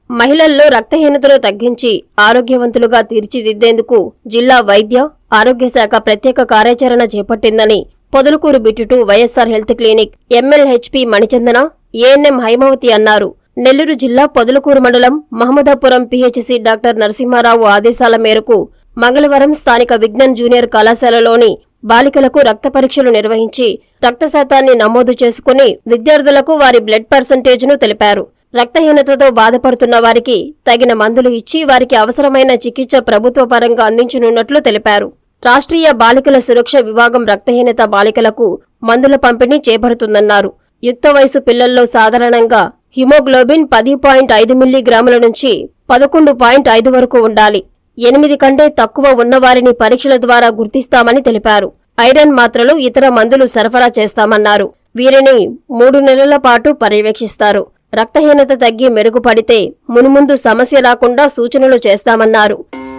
మహిళల్లో రక్తహీనతను తగ్గించి ఆరోగ్యవంతులుగా తీర్చిదిద్దేందుకు జిల్లా వైద్య ఆరోగ్య శాఖ ప్రత్యేక కార్యాచరణ చేపట్టిందని పొదలకూరు బిట్టుటు YSR health clinic MLHP Manichandana ANM Haimavathi అన్నారు నెల్లూరు జిల్లా పొదలకూరు మండలం మహమ్మదాపురం పిహెచ్సి డాక్టర్ నరసింహారావు ఆదేశాల మేరకు మంగళవారం స్థానిక విజ్ఞాన్ జూనియర్ కళాశాలలోని బాలికలకు రక్త పరీక్షలు నిర్వహించి రక్త శాతాన్ని నమోదు చేసుకుని విద్యార్థులకు వారి బ్లడ్ పర్సంటేజ్ను తెలిపారు రక్తహీనతతో బాధపడుతున్న వారికి తగిన మందులు ఇచ్చి వారికి అవసరమైన చికిత్స ప్రభుత్వ పరంగా అందించనున్నట్లు తెలిపారు రాష్ట్రీయ బాలికల సురక్ష విభాగం రక్తహీనత బాలికలకు మందుల పంపిణీ చేపడుతుందన్నారు యుక్త వయసు పిల్లల్లో సాధారణంగా హిమోగ్లోబిన్ పది పాయింట్ ఐదు మిల్లీగ్రాముల నుంచి పదకొండు పాయింట్ ఐదు వరకు ఉండాలి ఎనిమిది కంటే తక్కువ ఉన్నవారిని పరీక్షల ద్వారా గుర్తిస్తామని తెలిపారు ఐరన్ మాత్రలు ఇతర మందులు సరఫరా చేస్తామన్నారు వీరిని మూడు నెలల పాటు పర్యవేక్షిస్తారు రక్తహీనత తగ్గి మెరుగుపడితే మునుముందు సమస్య రాకుండా సూచనలు చేస్తామన్నారు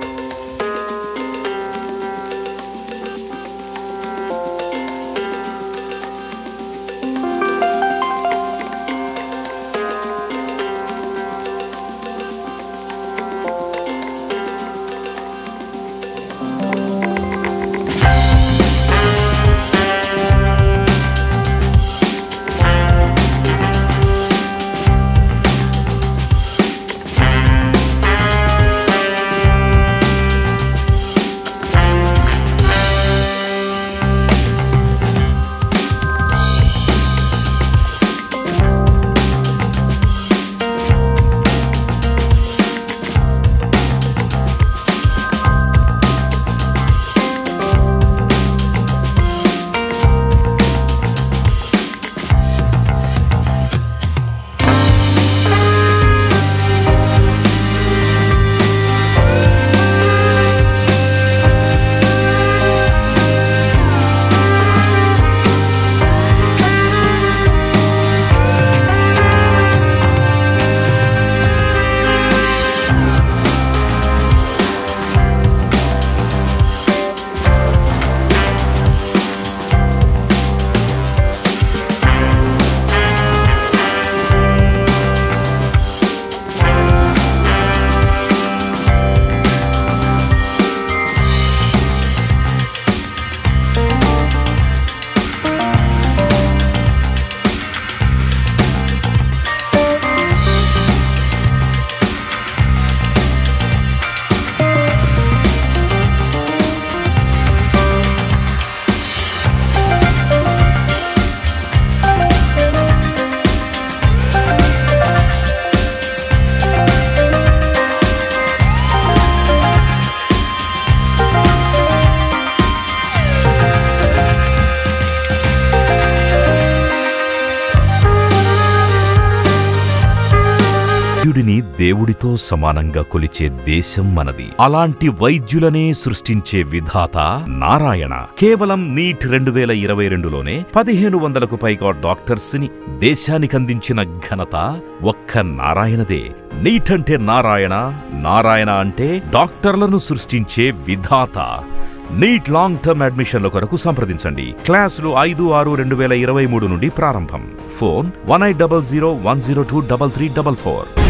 వైద్యుడిని దేవుడితో సమానంగా కొలిచే దేశం మనది అలాంటి వైద్యులనే సృష్టించే విధాత నారాయణ కేవలం నీట్ రెండు వేల ఇరవై రెండులోనే పదిహేను వందలకు పైగా డాక్టర్స్ ని దేశానికందించిన ఘనత ఒక్క నారాయణదే నీట్ అంటే నారాయణ నారాయణ అంటే డాక్టర్లను సృష్టించే విధాత నీట్ లాంగ్ టర్మ్ అడ్మిషన్ల కొరకు సంప్రదించండి క్లాసులు ఐదు ఆరు రెండు వేల ఇరవై మూడు నుండి ప్రారంభం phone one eight double zero one zero two double three double four